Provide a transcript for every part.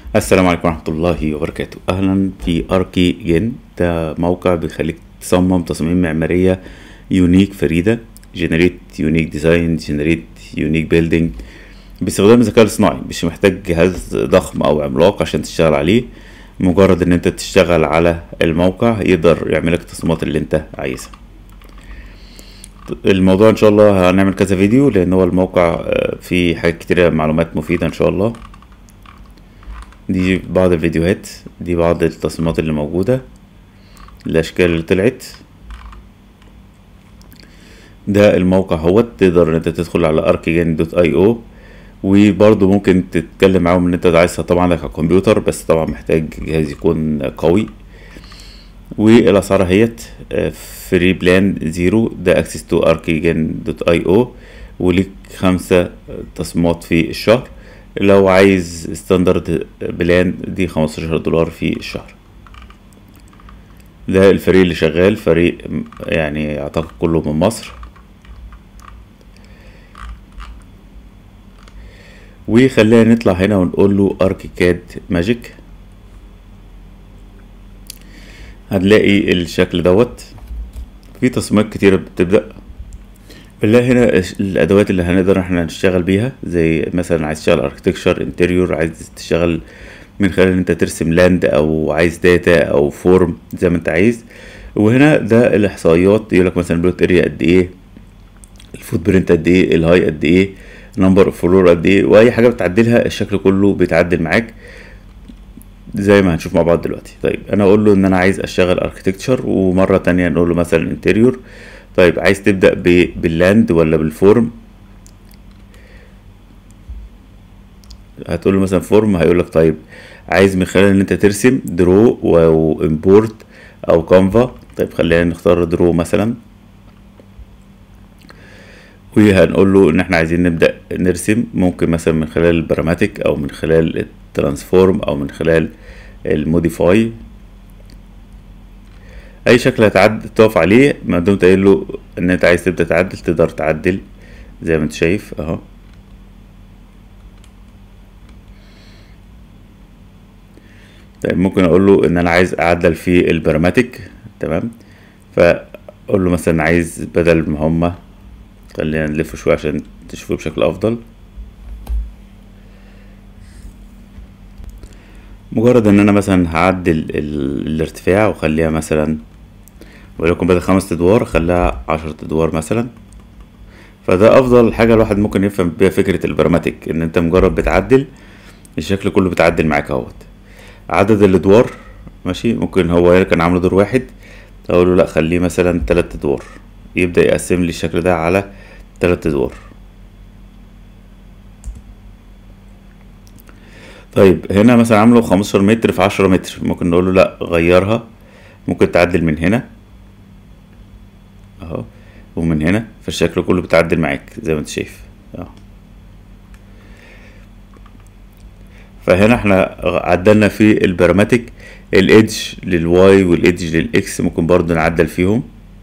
السلام عليكم ورحمة الله وبركاته أهلا في أركي جن ده موقع بيخليك تصمم تصاميم معمارية يونيك فريدة جنريت يونيك ديزاين جنريت يونيك بيلدينج باستخدام الذكاء الاصطناعي مش محتاج جهاز ضخم أو عملاق عشان تشتغل عليه مجرد ان انت تشتغل على الموقع يقدر يعملك التصميمات اللي انت عايزها الموضوع ان شاء الله هنعمل كذا فيديو لان هو الموقع آه، فيه حاجات كتيرة معلومات مفيدة ان شاء الله دي بعض الفيديوهات دي بعض التصميمات اللي موجودة الأشكال اللي طلعت ده الموقع هو تقدر ان انت تدخل على اركيجان دوت اي او وبرضه ممكن تتكلم معاهم ان انت عايز طبعا عندك على الكمبيوتر بس طبعا محتاج جهاز يكون قوي والاسعار اهيت فري بلان زيرو ده اكسس تو اركيجان دوت اي او وليك خمسة تصميمات في الشهر لو عايز ستاندرد بلان دي خمستاشر دولار في الشهر ده الفريق اللي شغال فريق يعني اعتقد كله من مصر وخلينا نطلع هنا ونقول له اركيكاد ماجيك هنلاقي الشكل دوت في تصميمات كتيرة بتبدأ بنلاقي هنا الادوات اللي هنقدر احنا نشتغل بيها زي مثلا عايز تشتغل اركتكشر انتريور عايز تشتغل من خلال ان انت ترسم لاند او عايز داتا او فورم زي ما انت عايز وهنا ده الاحصائيات يقولك مثلا البلوت اريا قد ايه الفوت برنت قد ايه الهاي قد ايه نمبر اوف فلور قد ايه واي حاجه بتعدلها الشكل كله بيتعدل معاك زي ما هنشوف مع بعض دلوقتي طيب انا اقول له ان انا عايز اشتغل اركتكتشر ومره تانية نقول له مثلا انتريور طيب عايز تبدا باللاند ولا بالفورم هتقول له مثلا فورم هيقول لك طيب عايز من خلال ان انت ترسم درو وامبورت او كانفا طيب خلينا نختار درو مثلا وهنقول له ان احنا عايزين نبدا نرسم ممكن مثلا من خلال البراماتيك او من خلال الترانسفورم او من خلال الموديفاي اي شكل هتعدل تقف عليه ما دمت قايل له ان انت عايز تبدا تعدل تقدر تعدل زي ما انت شايف اهو طيب ممكن اقول له ان انا عايز اعدل في البراماتيك تمام فاقول له مثلا عايز بدل ما هما خلينا نلف شويه عشان تشوفوه بشكل افضل مجرد ان انا مثلا هعدل ال- الارتفاع واخليها مثلا وليكن بدل خمس ادوار خليها عشرة ادوار مثلا فده افضل حاجه الواحد ممكن يفهم بيها فكره البراماتيك ان انت مجرد بتعدل الشكل كله بيتعدل معاك اهوت عدد الادوار ماشي ممكن هو كان عامله دور واحد اقول له لا خليه مثلا تلات ادوار يبدا يقسم لي الشكل ده على تلات ادوار طيب هنا مثلا عامله خمستاشر متر في عشرة متر ممكن نقول له لا غيرها ممكن تعدل من هنا اهو ومن هنا فالشكل كله بيتعدل معاك زي ما انت شايف اهو فهنا احنا عدلنا في البراماتيك الايدج للواي والايدج للاكس ممكن برضو نعدل فيهم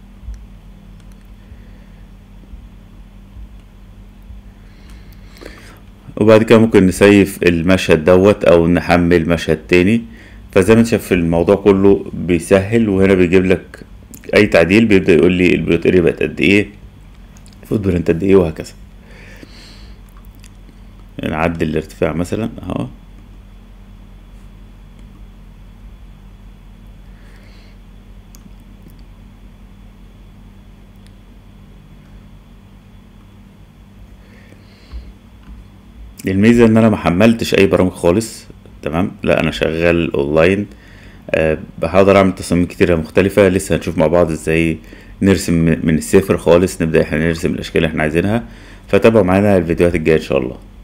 وبعد كده ممكن نسيف المشهد دوت او نحمل مشهد تاني فزي ما انت شايف الموضوع كله بيسهل وهنا بيجيب لك اي تعديل بيبدأ يقول لي البلوت اريا بقت قد ايه الفوت برنت قد ايه وهكذا نعدل الارتفاع مثلا اهو الميزة ان انا ما حملتش اي برامج خالص تمام لا انا شغال اونلاين أه بقدر اعمل تصاميم كتيرة مختلفة لسه هنشوف مع بعض ازاي نرسم من من الصفر خالص نبدأ احنا نرسم الاشكال اللي احنا عايزينها فتابعوا معانا الفيديوهات الجاية ان شاء الله